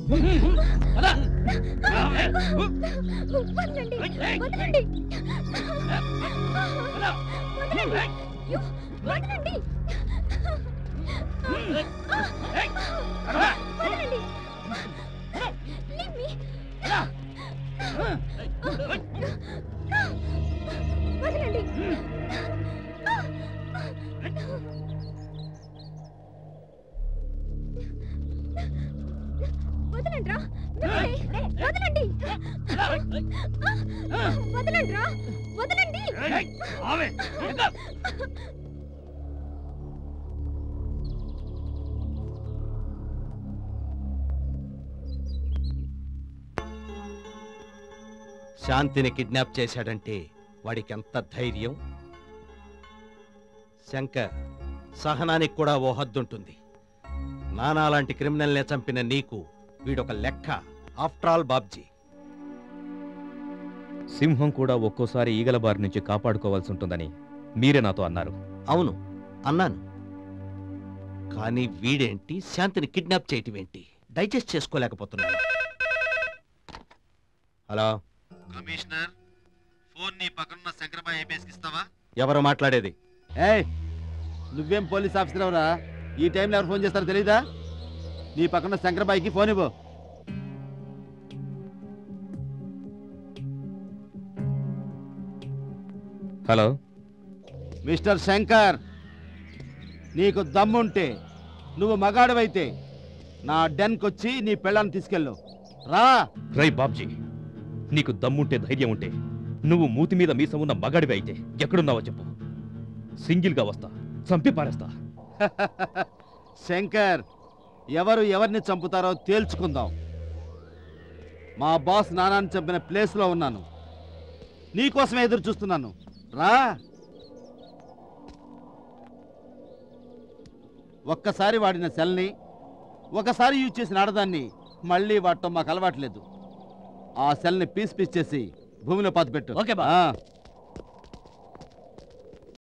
వదలండి వదలండి వదలండి అయ్యో, వదలండి వదలండి Leave me. వదలండి వదలండి రా వదలండి వదలండి రా వదలండి శాంతిని కిడ్నాప్ చేశాడంటే వాడికి ఎంత ధైర్యం శంకర్ సహనానికి కూడా ఓ హద్దుంటుంది నానా లాంటి క్రిమినల్నే చంపిన నీకు వీడొక లెక్క ఆఫ్టర్ ఆల్ బాబ్జీ సింహం కూడా ఒక్కోసారి ఈగల బారి నుంచి కాపాడుకోవాల్సి ఉంటుందని మీరే నాతో అన్నారు అవును అన్నాను కానీ వీడేంటి శాంతిని కిడ్నాప్ చేయటం ఏంటి డైజెస్ట్ చేసుకోలేకపోతున్నాను హలో కమిషనర్ ఫోన్ నీ పక్కనున్న శంకరబాయ్ ఐపీఎస్కి ఇస్తావా ఎవరు మాట్లాడేది ఏయ్ నువ్వేం పోలీస్ ఆఫీసర్ ఎవరా ఈ టైంలో ఎవరు ఫోన్ చేస్తారో తెలీదా నీ పక్కన శంకరబాయికి ఫోన్ ఇవ్వు హలో మిస్టర్ శంకర్ నీకు దమ్ముంటే నువ్వు మగాడవైతే నా డెన్కి వచ్చి నీ పెళ్ళాన్ని తీసుకెళ్ళు రా రై బాబ్జీ నీకు దమ్ముంటే ధైర్యం ఉంటే నువ్వు మూతి మీద మీసం ఉన్న మగాడివి అయితే ఎక్కడున్నావో చెప్పు సింగిల్గా వస్తా చంపి పారేస్తా శంకర్ ఎవరు ఎవరిని చంపుతారో తేల్చుకుందాం మా బాస్ నానాన్ని చంపిన ప్లేస్లో ఉన్నాను నీకోసమే ఎదురు చూస్తున్నాను రా ఒక్కసారి వాడిన సెల్ని ఒకసారి యూజ్ చేసిన ఆడదాన్ని మళ్ళీ వాడటం మాకు అలవాట్లేదు ఆ సెల్ని పీస్ పీస్ చేసి భూమిలో పాతిపెట్టు ఓకే బా. ఆ.